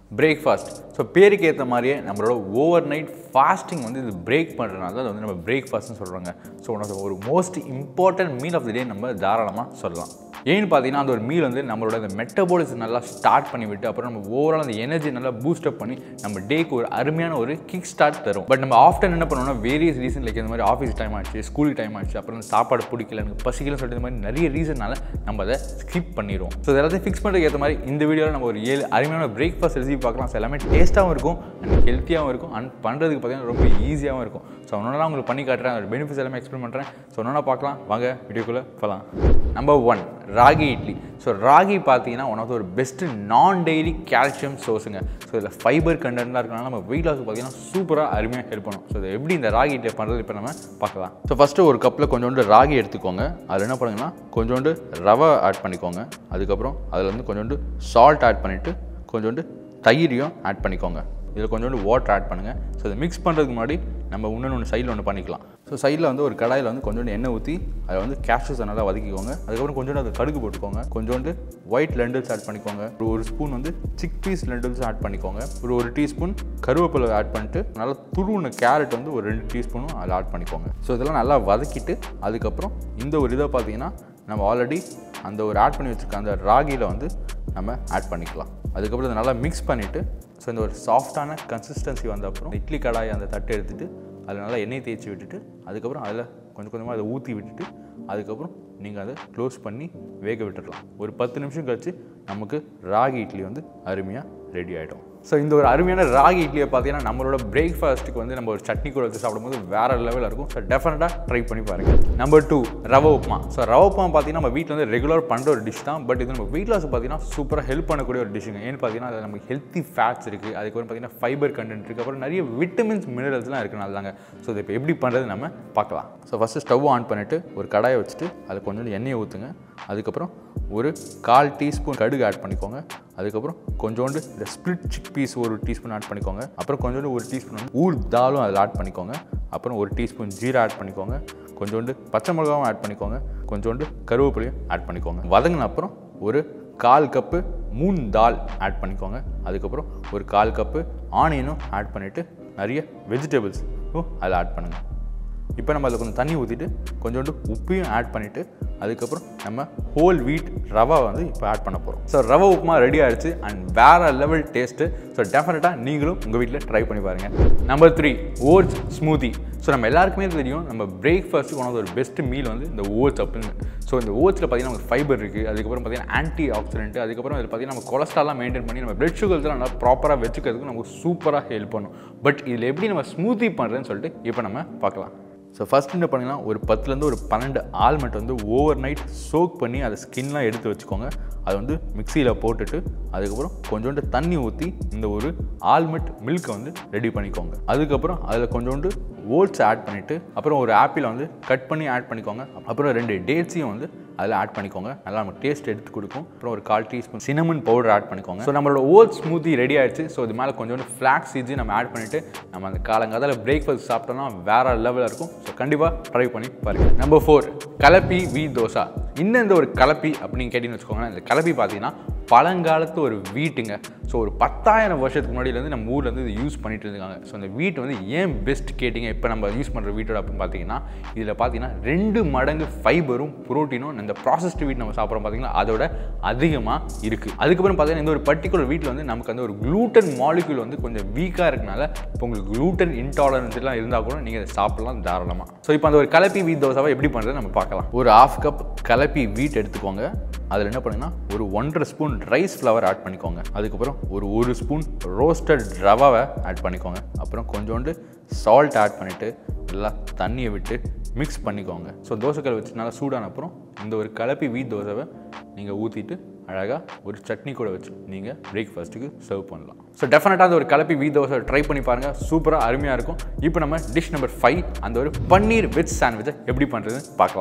breakfast so பேருக்கு ஏற்ற மாதிரியே நம்மளோட ஓவர் நைட் ஃபாஸ்டிங் வந்து இது பிரேக் பண்ணுறதுனால தான் அது வந்து நம்ம பிரேக்ஃபாஸ்ட்னு சொல்கிறாங்க ஸோ ஒன் ஆஃப் ஒரு most important meal of the day நம்ம தாராளமாக சொல்லலாம் ஏன்னு பார்த்தீங்கன்னா அந்த ஒரு மீல் வந்து நம்மளோட அந்த மெட்டபாலிசம் நல்லா ஸ்டார்ட் பண்ணி விட்டு அப்புறம் நம்ம ஓவரால் அந்த எனர்ஜி நல்லா பூஸ்ட் அப் பண்ணி நம்ம டேக்கு ஒரு அருமையான ஒரு கிக் ஸ்டார்ட் தரும் பட் நம்ம ஆஃப்டன் என்ன பண்ணுவோம்னா வேரியஸ் ரீசன் லைக் இந்த மாதிரி ஆஃபீஸ் டைம் ஆச்சு ஸ்கூலுக்கு டைம் ஆச்சு அப்புறம் இந்த சாப்பாடு பிடிக்கல எனக்கு பசிக்கலன்னு சொல்லிட்டு இந்த மாதிரி நிறைய ரீசனால நம்ம அதை ஸ்கிப் பண்ணிடுவோம் ஸோ எல்லாத்தையும் ஃபிக்ஸ் பண்ணுறதுக்கு ஏற்ற மாதிரி இந்த வீடியோவில் நம்ம ஒரு ஏழு அருமையான பிரேக்ஃபாஸ்ட் ரெசிபி பார்க்கலாம் ஸோ எல்லாமே டேஸ்ட்டாகவும் இருக்கும் அண்ட் ஹெல்த்தியாகவும் இருக்கும் அண்ட் பண்ணுறதுக்கு பார்த்தீங்கன்னா ரொம்ப ஈஸியாகவும் இருக்கும் ஸோ ஒன்றா உங்களுக்கு பண்ணி காட்டுறேன் அதோட பெனிஃபிட்ஸ் எல்லாமே எக்ஸ்பிளைன் பண்ணுறேன் ஸோ ஒன்றா பார்க்கலாம் வாங்க வீடியோக்குள்ளே போகலாம் number one ragi idli so ragi பார்த்தீங்கன்னா ஒன் ஆஃப் ஒரு பெஸ்ட்டு நான் டெய்லி கால்சியம் சோர்ஸுங்க ஸோ இதில் ஃபைபர் கண்டென்ட்லாம் இருக்கனால நம்ம வெயிட் லாஸ் பார்த்தீங்கன்னா சூப்பராக அருமையாக ஹெல்ப் பண்ணும் ஸோ இது எப்படி இந்த ராகி இட்லி பண்ணுறது இப்போ நம்ம பார்க்கலாம் ஸோ ஃபஸ்ட்டு ஒரு கப்பில் கொஞ்சோண்டு ராகி எடுத்துக்கோங்க அதில் என்ன பண்ணுங்கன்னா கொஞ்சோண்டு ரவை ஆட் பண்ணிக்கோங்க அதுக்கப்புறம் அதில் வந்து கொஞ்சோண்டு சால்ட் ஆட் பண்ணிவிட்டு கொஞ்சோண்டு தயிரையும் ஆட் பண்ணிக்கோங்க இதில் கொஞ்சோண்டு வாட்டர் ஆட் பண்ணுங்கள் ஸோ இதை மிக்ஸ் பண்ணுறதுக்கு முன்னாடி நம்ம இன்னொன்று ஒன்று சைடில் ஒன்று பண்ணிக்கலாம் ஸோ சைடில் வந்து ஒரு கடாயில் வந்து கொஞ்சோண்டு எண்ணெய் ஊற்றி அதில் வந்து கேஷ்யூஸை நல்லா வதக்கிக்கோங்க அதுக்கப்புறம் கொஞ்சோண்டு அது கடுகு போட்டுக்கோங்க கொஞ்சோண்டு ஒயிட் லெண்டல்ஸ் ஆட் பண்ணிக்கோங்க ஒரு ஒரு ஸ்பூன் வந்து சிக் பீஸ் லெண்டல்ஸ் ஆட் பண்ணிக்கோங்க ஒரு ஒரு டீஸ்பூன் கருவேப்பிலை ஆட் பண்ணிட்டு நல்லா துருவின கேரட் வந்து ஒரு ரெண்டு டீஸ்பூனும் அதில் ஆட் பண்ணிக்கோங்க ஸோ இதெல்லாம் நல்லா வதக்கிட்டு அதுக்கப்புறம் இந்த ஒரு இதை பார்த்தீங்கன்னா நம்ம ஆல்ரெடி அந்த ஒரு ஆட் பண்ணி வச்சுருக்க அந்த ராகியில் வந்து நம்ம ஆட் பண்ணிக்கலாம் அதுக்கப்புறம் இதை நல்லா மிக்ஸ் பண்ணிவிட்டு ஸோ இந்த ஒரு சாஃப்டான கன்சிஸ்டன்சி வந்த அப்புறம் இட்லி கடாயை அந்த தட்டை எடுத்துகிட்டு அதில் நல்லா எண்ணெய் தேய்ச்சி விட்டுட்டு அதுக்கப்புறம் அதில் கொஞ்சம் கொஞ்சமாக அதை ஊற்றி விட்டுட்டு அதுக்கப்புறம் நீங்கள் அதை க்ளோஸ் பண்ணி வேக விட்டுடலாம் ஒரு பத்து நிமிஷம் கழிச்சு நமக்கு ராகி இட்லி வந்து அருமையாக ரெடி ஆகிடும் ஸோ இந்த ஒரு அருமையான ராகி இட்லியை பார்த்தீங்கன்னா நம்மளோட பிரேக்ஃபாஸ்ட்டுக்கு வந்து நம்ம ஒரு சட்னி கூட வச்சு சாப்பிடும்போது வேறு லெவலில் இருக்கும் ஸோ டெஃபினட்டாக ட்ரை பண்ணி பாருங்கள் நம்பர் டூ ரவை உப்புமா ஸோ ரவை உப்புமா பார்த்தீங்கன்னா நம்ம வீட்டில் வந்து ரெகுலர் பண்ணுற ஒரு டிஷ் தான் பட் இது நம்ம வெயிட் லாஸ் பார்த்தீங்கன்னா சூப்பராக ஹெல்ப் பண்ணக்கூடிய ஒரு டிஷ்ஷுங்க ஏன்னு பார்த்தீங்கன்னா அதில் நமக்கு ஹெல்த்தி ஃபேட்ஸ் இருக்குது அதுக்கப்புறம் பார்த்தீங்கன்னா ஃபைபர் கண்டென்ட் இருக்குது அப்புறம் நிறைய விட்டமின்ஸ் மினரல்ஸ்லாம் இருக்குனால தாங்க ஸோ இதை இப்போ எப்படி பண்ணுறது நம்ம பார்க்கலாம் ஸோ ஃபஸ்ட்டு ஸ்டவ் ஆன் பண்ணிவிட்டு ஒரு கடாயை வச்சுட்டு அதில் கொஞ்சம் எண்ணெயை ஊற்றுங்க அதுக்கப்புறம் ஒரு கால் டீஸ்பூன் கடுகு ஆட் பண்ணிக்கோங்க அதுக்கப்புறம் கொஞ்சோண்டு இந்த ஸ்ப்ளிட் சிக் பீஸ் ஒரு டீஸ்பூன் ஆட் பண்ணிக்கோங்க அப்புறம் கொஞ்சோண்டு ஒரு டீஸ்பூன் வந்து ஊர் தாலும் அதில் ஆட் பண்ணிக்கோங்க அப்புறம் ஒரு டீஸ்பூன் ஜீரா ஆட் பண்ணிக்கோங்க கொஞ்சோண்டு பச்சை மிளகாவும் ஆட் பண்ணிக்கோங்க கொஞ்சோண்டு கருவேப்பிலையும் ஆட் பண்ணிக்கோங்க வதங்கின அப்புறம் ஒரு கால் கப்பு மூணு தால் ஆட் பண்ணிக்கோங்க அதுக்கப்புறம் ஒரு கால் கப்பு ஆனியனும் ஆட் பண்ணிவிட்டு நிறைய வெஜிடபிள்ஸும் அதில் ஆட் பண்ணுங்கள் இப்போ நம்ம அதில் கொஞ்சம் தண்ணி ஊற்றிட்டு கொஞ்சோண்டு உப்பையும் ஆட் பண்ணிவிட்டு அதுக்கப்புறம் நம்ம ஹோல் வீட் ரவை வந்து இப்போ ஆட் பண்ண போகிறோம் ஸோ ரவை உப்புமா ரெடி ஆயிடுச்சு அண்ட் வேறு லெவல் டேஸ்ட்டு ஸோ டெஃபினட்டாக நீங்களும் உங்கள் வீட்டில் ட்ரை பண்ணி பாருங்கள் number three oats smoothie so நம்ம எல்லாருக்குமே தெரியும் நம்ம பிரேக்ஃபாஸ்ட்டுக்கு ஒன் ஆஃப் ஒரு பெஸ்ட் மீல் வந்து இந்த ஓட்ஸ் அப்படின்னு ஸோ இந்த ஓட்ஸில் பார்த்தீங்கன்னா நமக்கு ஃபைபர் இருக்குது அதுக்கப்புறம் பார்த்தீங்கன்னா ஆன்டி ஆக்சிடென்ட் அதுக்கப்புறம் இதில் பார்த்தீங்கன்னா நம்ம கொலஸ்ட்ராலாம் மெயின்டைன் பண்ணி நம்ம பிளட் சுகர்ஸ்லாம் நல்லா ப்ராப்பராக வச்சுக்கிறதுக்கு நமக்கு சூப்பராக ஹெல்ப் பண்ணும் பட் இதில் எப்படி நம்ம ஸ்மூத்தி பண்ணுறதுன்னு சொல்லிட்டு இப்போ நம்ம பார்க்கலாம் ஸோ ஃபஸ்ட் என்ன பண்ணிங்கன்னா ஒரு பத்துலேருந்து ஒரு பன்னெண்டு ஆல்மண்ட் வந்து ஓவர் நைட் சோக் பண்ணி அதை ஸ்கின்லாம் எடுத்து வச்சுக்கோங்க அதை வந்து மிக்சியில் போட்டுட்டு அதுக்கப்புறம் கொஞ்சோண்டு தண்ணி ஊற்றி இந்த ஒரு ஆல்மண்ட் மில்க்கை வந்து ரெடி பண்ணிக்கோங்க அதுக்கப்புறம் அதில் கொஞ்சோண்டு ஓட்ஸ் ஆட் பண்ணிவிட்டு அப்புறம் ஒரு ஆப்பிளை வந்து கட் பண்ணி ஆட் பண்ணிக்கோங்க அப்புறம் ரெண்டு டேட்ஸையும் வந்து அதில் ஆட் பண்ணிக்கோங்க நல்லா நமக்கு டேஸ்ட் எடுத்து கொடுக்கும் அப்புறம் ஒரு கால் டீஸ்பூன் சினமன் பவுடர் ஆட் பண்ணிக்கோங்க ஸோ நம்மளோட ஓட்ஸ் ஸ்மூத்தி ரெடி ஆயிடுச்சு ஸோ இது மேலே கொஞ்சோண்டு ஃப்ளாக்ஸ் சீட்ஸையும் நம்ம ஆட் பண்ணிவிட்டு நம்ம அந்த காலங்காலத்தில் பிரேக்ஃபாஸ்ட் சாப்பிட்டோம்னா வேறு லெவலில் இருக்கும் ஸோ கண்டிப்பாக ட்ரை பண்ணி பாருங்கள் நம்பர் ஃபோர் கலப்பி வீ தோசா இன்னும் இந்த ஒரு கலப்பி அப்படின்னு கேட்டிங்கன்னு வச்சுக்கோங்களேன் இந்த கலப்பி பார்த்தீங்கன்னா பழங்காலத்து ஒரு வீட்டுங்க ஸோ ஒரு பத்தாயிரம் வருஷத்துக்கு முன்னாடியிலேருந்து நம்ம ஊரில் வந்து இது யூஸ் பண்ணிட்டு இருக்காங்க ஸோ இந்த வீட்டு வந்து ஏன் பெஸ்ட் கேட்டிங்க இப்போ நம்ம யூஸ் பண்ணுற வீட்டோட அப்படின்னு பார்த்தீங்கன்னா இதில் பார்த்தீங்கன்னா ரெண்டு மடங்கு ஃபைபரும் ப்ரோட்டீனும் இந்த ப்ராசஸ்டு வீட் நம்ம சாப்பிட்றோம் பார்த்தீங்கன்னா அதோட அதிகமாக இருக்குது அதுக்கப்புறம் பார்த்தீங்கன்னா இந்த ஒரு பர்டிகுலர் வீட்டில் வந்து நமக்கு அந்த ஒரு க்ளூட்டன் மாலிகுல் வந்து கொஞ்சம் வீக்காக இருக்கனால இப்போ உங்களுக்கு க்ளூட்டன் இன்டாலரன்ஸ்லாம் இருந்தால் கூட நீங்கள் அதை சாப்பிடலாம் தாராளமாக ஸோ இப்போ அந்த ஒரு கலப்பி வீட் தோசாவை எப்படி பண்ணுறது நம்ம பார்க்கலாம் ஒரு ஆஃப் கப் கலப்பி வீட் எடுத்துக்கோங்க அதில் என்ன பண்ணுங்கன்னா ஒரு ஒன்றரை ஸ்பூன் ரைஸ் ஃப்ளவர் ஆட் பண்ணிக்கோங்க அதுக்கப்புறம் ஒரு ஒரு ஸ்பூன் ரோஸ்டட் ரவாவை ஆட் பண்ணிக்கோங்க அப்புறம் கொஞ்சோண்டு சால்ட் ஆட் பண்ணிவிட்டு நல்லா தண்ணியை விட்டு மிக்ஸ் பண்ணிக்கோங்க ஸோ தோசைக்கல் வச்சு நல்லா சூடான அப்புறம் இந்த ஒரு கலப்பி வீட் தோசைவை நீங்கள் ஊற்றிட்டு அழகாக ஒரு சட்னி கூட வச்சு நீங்கள் பிரேக்ஃபாஸ்ட்டுக்கு சர்வ் பண்ணலாம் ஸோ டெஃபினட்டாக அந்த ஒரு கலப்பி வீ தோசை ட்ரை பண்ணி பாருங்கள் சூப்பராக அருமையாக இருக்கும் இப்போ நம்ம டிஷ் நம்பர் ஃபைவ் அந்த ஒரு பன்னீர் வெஜ் சாண்ட்விச்சை எப்படி பண்ணுறதுன்னு பார்க்கலாம்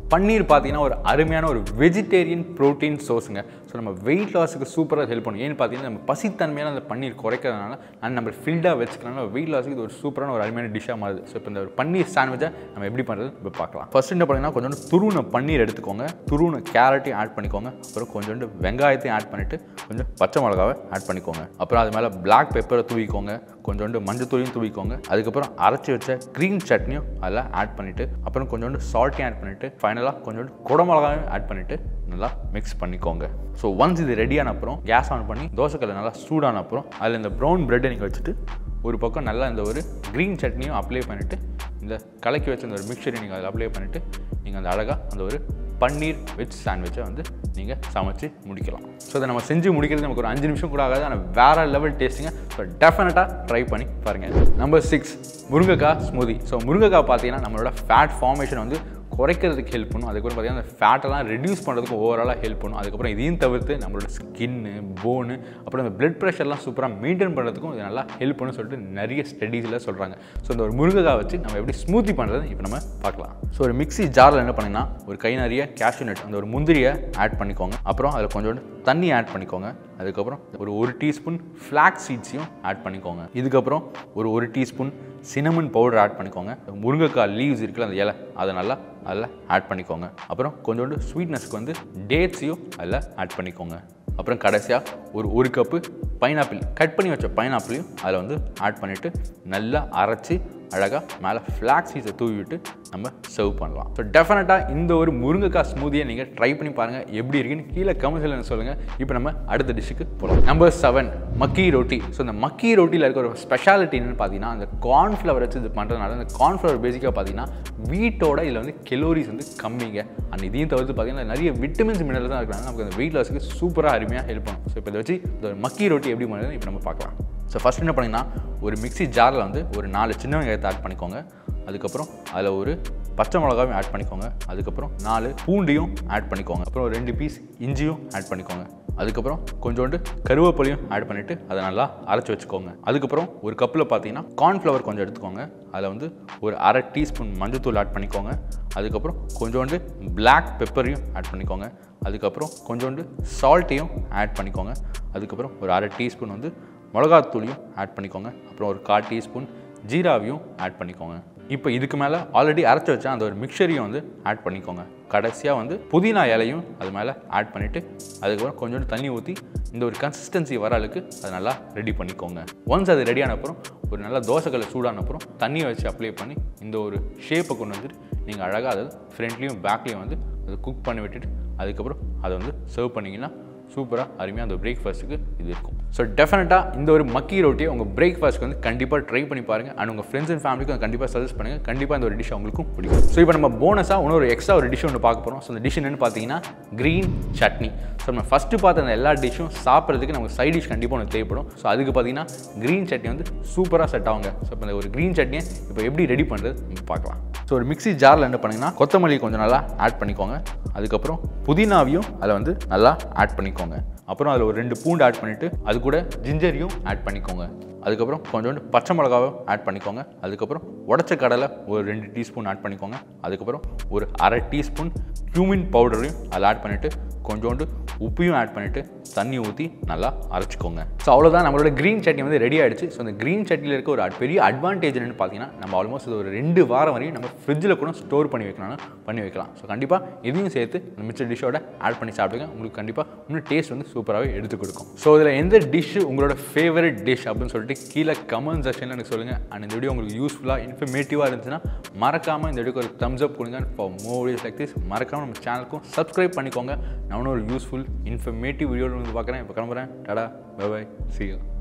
பன்னீர் பார்த்தீங்கன்னா ஒரு அருமையான ஒரு வெஜிடேரியன் ப்ரோட்டீன் சோர்ஸுங்க ஸோ நம்ம வெயிட் லாஸுக்கு சூப்பராக ஹெல்ப் பண்ணும் ஏன்னு பார்த்தீங்கன்னா நம்ம பசித்தன்மையான அந்த பன்னீர் குறைக்கிறதுனால அண்ட் நம்ம ஃபில்டாக வச்சுக்கிறனால வெயிட் லாஸுக்கு இது ஒரு சூப்பரான ஒரு அருமையான டிஷ்ஷாக மாறுது ஸோ இப்போ இந்த ஒரு பன்னீர் சாண்ட்விச்சை நம்ம எப்படி பண்ணுறது இப்போ பார்க்கலாம் ஃபர்ஸ்ட் என்ன பண்ணீங்கன்னா கொஞ்சோண்டு துருவின பன்னீர் எடுத்துக்கோங்க துருவின கேரட்டையும் ஆட் பண்ணிக்கோங்க அப்புறம் கொஞ்சோண்டு வெங்காயத்தையும் ஆட் பண்ணிவிட்டு கொஞ்சம் பச்சை மிளகாவை ஆட் பண்ணிக்கோங்க அப்புறம் அது மேலே பிளாக் பெப்பரை தூவிக்கோங்க கொஞ்சோண்டு மஞ்சத்தூளையும் தூவிக்கோங்க அதுக்கப்புறம் அரைச்சி வச்ச க்ரீன் சட்னியும் அதில் ஆட் பண்ணிவிட்டு அப்புறம் கொஞ்சோண்டு சால்ட்டையும் ஆட் பண்ணிவிட்டு ஃபைனலாக கொஞ்சோண்டு குடமிளகாயும் ஆட் பண்ணிவிட்டு நல்லா மிக்ஸ் பண்ணிக்கோங்க ஸோ ஒன்ஸ் இது ரெடியான அப்புறம் கேஸ் ஆன் பண்ணி தோசைக்கல்லை நல்லா சூடான அப்புறம் அதில் இந்த ப்ரௌன் ப்ரெட்டை நீங்கள் வச்சுட்டு ஒரு பக்கம் நல்லா இந்த ஒரு க்ரீன் சட்னியும் அப்ளை பண்ணிவிட்டு இந்த கலக்கி வச்ச இந்த ஒரு மிக்சரை நீங்கள் அதில் அப்ளை பண்ணிவிட்டு நீங்கள் அந்த அழகாக அந்த ஒரு பன்னீர் வெஜ் சாண்ட்விச்சை வந்து நீங்கள் சமைச்சு முடிக்கலாம் ஸோ இதை நம்ம செஞ்சு முடிக்கிறது நமக்கு ஒரு அஞ்சு நிமிஷம் கூட ஆகாது ஆனால் வேறு லெவல் டேஸ்ட்டுங்க ஸோ டெஃபினட்டாக ட்ரை பண்ணி பாருங்கள் நம்பர் சிக்ஸ் முருங்கைக்காய் ஸ்மூதி ஸோ முருங்கைக்காய் பார்த்தீங்கன்னா நம்மளோட ஃபேட் ஃபார்மேஷன் வந்து குறைக்கிறதுக்கு ஹெல்ப் பண்ணும் அதுக்கப்புறம் பார்த்தீங்கன்னா அந்த ஃபேட்டெல்லாம் ரெடியூஸ் பண்ணுறதுக்கு ஓவராலாக ஹெல்ப் பண்ணும் அதுக்கப்புறம் இதையும் தவிர்த்து நம்மளோட ஸ்கின்னு போனு அப்புறம் இந்த பிளட் ப்ரெஷர்லாம் சூப்பராக மெயின்டைன் பண்ணுறதுக்கும் இது நல்லா ஹெல்ப் பண்ணும் சொல்லிட்டு நிறைய ஸ்டடீஸில் சொல்கிறாங்க ஸோ இந்த ஒரு முருங்கைக்காய் வச்சு நம்ம எப்படி ஸ்மூத்தி பண்ணுறது இப்போ நம்ம பார்க்கலாம் ஸோ ஒரு மிக்ஸி ஜாரில் என்ன பண்ணிங்கன்னா ஒரு கை நிறைய கேஷ்யூ நட் அந்த ஒரு முந்திரியை ஆட் பண்ணிக்கோங்க அப்புறம் அதில் கொஞ்சோண்டு தண்ணி ஆட் பண்ணிக்கோங்க அதுக்கப்புறம் ஒரு ஒரு டீஸ்பூன் ஃப்ளாக் சீட்ஸையும் ஆட் பண்ணிக்கோங்க இதுக்கப்புறம் ஒரு ஒரு டீஸ்பூன் சினமன் பவுடர் ஆட் பண்ணிக்கோங்க முருங்கைக்காய் லீவ்ஸ் இருக்குல்ல அந்த இலை அதை நல்லா அதில் ஆட் பண்ணிக்கோங்க அப்புறம் கொஞ்சோண்டு ஸ்வீட்னஸ்க்கு வந்து டேட்ஸையும் அதில் ஆட் பண்ணிக்கோங்க அப்புறம் கடைசியாக ஒரு ஒரு கப்பு பைனாப்பிள் கட் பண்ணி வச்ச பைனாப்பிளையும் அதில் வந்து ஆட் பண்ணிவிட்டு நல்லா அரைச்சி அழகாக மேலே ஃப்ளாக் சீஸை தூவி விட்டு நம்ம சர்வ் பண்ணலாம் ஸோ டெஃபினட்டாக இந்த ஒரு முருங்கைக்காய் ஸ்மூதியை நீங்கள் ட்ரை பண்ணி பாருங்கள் எப்படி இருக்குன்னு கீழே கமெண்ட்ஸில் சொல்லுங்கள் இப்போ நம்ம அடுத்த டிஷ்ஷுக்கு போகலாம் நம்பர் செவன் மக்கி ரொட்டி ஸோ இந்த மக்கி ரொட்டியில் இருக்க ஒரு ஸ்பெஷாலிட்டி என்னன்னு பார்த்தீங்கன்னா அந்த கார்ன்ஃப்ளவர் வச்சு இது பண்ணுறதுனால அந்த கார்ன்ஃப்ளவர் பேசிக்காக பார்த்தீங்கன்னா வீட்டோட இதில் வந்து கெலோரிஸ் வந்து கம்மிங்க அண்ட் இதையும் தவிர்த்து பார்த்தீங்கன்னா நிறைய விட்டமின்ஸ் மினரல் தான் இருக்கிறாங்க நமக்கு அந்த வெயிட் லாஸுக்கு சூப்பராக அருமையாக ஹெல்ப் பண்ணும் ஸோ இப்போ இதை வச்சு இந்த ஒரு மக்கி ரொட்டி எப்படி பண்ணுறது இப்போ நம்ம பார்க்கலாம் ஸோ ஃபஸ்ட் என்ன பண்ணிங்கன்னா ஒரு மிக்ஸி ஜாரில் வந்து ஒரு நாலு சின்ன வெங்காயத்தை ஆட் பண்ணிக்கோங்க அதுக்கப்புறம் அதில் ஒரு பச்சை மிளகாவையும் ஆட் பண்ணிக்கோங்க அதுக்கப்புறம் நாலு பூண்டையும் ஆட் பண்ணிக்கோங்க அப்புறம் ஒரு ரெண்டு பீஸ் இஞ்சியும் ஆட் பண்ணிக்கோங்க அதுக்கப்புறம் கொஞ்சோண்டு கருவேப்பிலையும் ஆட் பண்ணிவிட்டு அதை நல்லா அரைச்சி வச்சுக்கோங்க அதுக்கப்புறம் ஒரு கப்பில் பார்த்தீங்கன்னா கார்ன்ஃப்ளவர் கொஞ்சம் எடுத்துக்கோங்க அதில் வந்து ஒரு அரை டீஸ்பூன் மஞ்சத்தூள் ஆட் பண்ணிக்கோங்க அதுக்கப்புறம் கொஞ்சோண்டு பிளாக் பெப்பரையும் ஆட் பண்ணிக்கோங்க அதுக்கப்புறம் கொஞ்சோண்டு சால்ட்டையும் ஆட் பண்ணிக்கோங்க அதுக்கப்புறம் ஒரு அரை டீஸ்பூன் வந்து மிளகாத்தூளையும் ஆட் பண்ணிக்கோங்க அப்புறம் ஒரு கால் டீஸ்பூன் ஜீராவையும் ஆட் பண்ணிக்கோங்க இப்போ இதுக்கு மேலே ஆல்ரெடி அரைச்சி வச்ச அந்த ஒரு மிக்சரையும் வந்து ஆட் பண்ணிக்கோங்க கடைசியாக வந்து புதினா இலையும் அது மேலே ஆட் பண்ணிவிட்டு அதுக்கப்புறம் கொஞ்சோண்டு தண்ணி ஊற்றி இந்த ஒரு கன்சிஸ்டன்சி வர அளவுக்கு அதை நல்லா ரெடி பண்ணிக்கோங்க ஒன்ஸ் அது ரெடியான அப்புறம் ஒரு நல்ல தோசைக்கல்லை சூடான அப்புறம் தண்ணியை வச்சு அப்ளை பண்ணி இந்த ஒரு ஷேப்பை கொண்டு வந்துட்டு நீங்கள் அழகாக அதை ஃப்ரண்ட்லேயும் பேக்லேயும் வந்து அதை குக் பண்ணி விட்டுட்டு அதுக்கப்புறம் அதை வந்து சர்வ் பண்ணிங்கன்னா சூப்பராக அருமையாக அந்த பிரேக்ஃபாஸ்ட்டுக்கு இது இருக்கும் ஸோ டெஃபினட்டாக இந்த ஒரு மக்கி ரொட்டியை உங்கள் பிரேக்ஃபாஸ்ட்க்கு வந்து கண்டிப்பாக ட்ரை பண்ணி பாருங்கள் அண்ட் உங்கள் ஃப்ரெண்ட்ஸ் அண்ட் ஃபேமிலிக்கும் கண்டிப்பாக சஜஸ்ட் பண்ணுங்கள் கண்டிப்பாக இந்த ஒரு டிஷ் அவங்களுக்கும் பிடிக்கும் ஸோ இப்போ நம்ம போனஸாக இன்னொரு எக்ஸ்ட்ரா ஒரு டிஷ் ஒன்று பார்க்க போகிறோம் ஸோ அந்த டிஷ் என்னென்னு பார்த்தீங்கன்னா க்ரீன் சட்னி ஸோ நம்ம ஃபஸ்ட்டு பார்த்த அந்த எல்லா டிஷ்ஷும் சாப்பிட்றதுக்கு நமக்கு சைட் டிஷ் கண்டிப்பாக ஒன்று தேவைப்படும் ஸோ அதுக்கு பார்த்தீங்கன்னா க்ரீன் சட்னி வந்து சூப்பராக செட் ஆகுங்க ஸோ இப்போ இந்த ஒரு க்ரீன் சட்னியை இப்போ எப்படி ரெடி பண்ணுறது நம்ம பார்க்கலாம் ஸோ ஒரு மிக்ஸி ஜாரில் என்ன பண்ணிங்கன்னா கொத்தமல்லி கொஞ்சம் நல்லா ஆட் பண்ணிக்கோங்க அதுக்கப்புறம் புதினாவையும் அதில் வந்து நல்லா ஆட் பண்ணிக்கோங்க அப்புறம் அதில் ஒரு ரெண்டு பூண்டு ஆட் பண்ணிவிட்டு அது கூட ஜிஞ்சரையும் ஆட் பண்ணிக்கோங்க அதுக்கப்புறம் கொஞ்சோண்டு பச்சை மிளகாவும் ஆட் பண்ணிக்கோங்க அதுக்கப்புறம் உடச்ச கடலை ஒரு ரெண்டு டீஸ்பூன் ஆட் பண்ணிக்கோங்க அதுக்கப்புறம் ஒரு அரை டீஸ்பூன் க்யூமின் பவுடரையும் அதில் ஆட் பண்ணிவிட்டு கொஞ்சோண்டு உப்பையும் ஆட் பண்ணிவிட்டு தண்ணி ஊற்றி நல்லா அரைச்சிக்கோங்க ஸோ அவ்வளோதான் நம்மளோட க்ரீன் சட்னி வந்து ரெடி ஆயிடுச்சு ஸோ அந்த க்ரீன் சட்னியில் இருக்க ஒரு பெரிய அட்வான்டேஜ் என்னென்னு பார்த்தீங்கன்னா நம்ம ஆல்மோஸ்ட் இது ஒரு ரெண்டு வாரம் வரையும் நம்ம ஃப்ரிட்ஜில் கூட ஸ்டோர் பண்ணி வைக்கலாம்னு பண்ணி வைக்கலாம் ஸோ கண்டிப்பாக இதையும் சேர்த்து அந்த மிச்ச டிஷ்ஷோட ஆட் பண்ணி சாப்பிடுங்க உங்களுக்கு கண்டிப்பாக இன்னும் டேஸ்ட் வந்து சூப்பராகவே எடுத்து கொடுக்கும் ஸோ இதில் எந்த டிஷ்ஷு உங்களோட ஃபேவரட் டிஷ் அப்படின்னு சொல்லிட்டு கீழே கமெண்ட் செக்ஷனில் எனக்கு சொல்லுங்கள் அண்ட் இந்த வீடியோ உங்களுக்கு யூஸ்ஃபுல்லாக இன்ஃபர்மேட்டிவாக இருந்துச்சுன்னா மறக்காமல் இந்த வீடியோக்கு ஒரு தம்ஸ் அப் கொடுங்க for more videos like this மறக்காமல் நம்ம சேனலுக்கும் சப்ஸ்கிரைப் பண்ணிக்கோங்க நான் ஒரு யூஸ்ஃபுல் இன்ஃபர்மேட்டிவ் வீடியோவில் வந்து பார்க்குறேன் இப்போ கிளம்புறேன் டடா பை பை சி யூ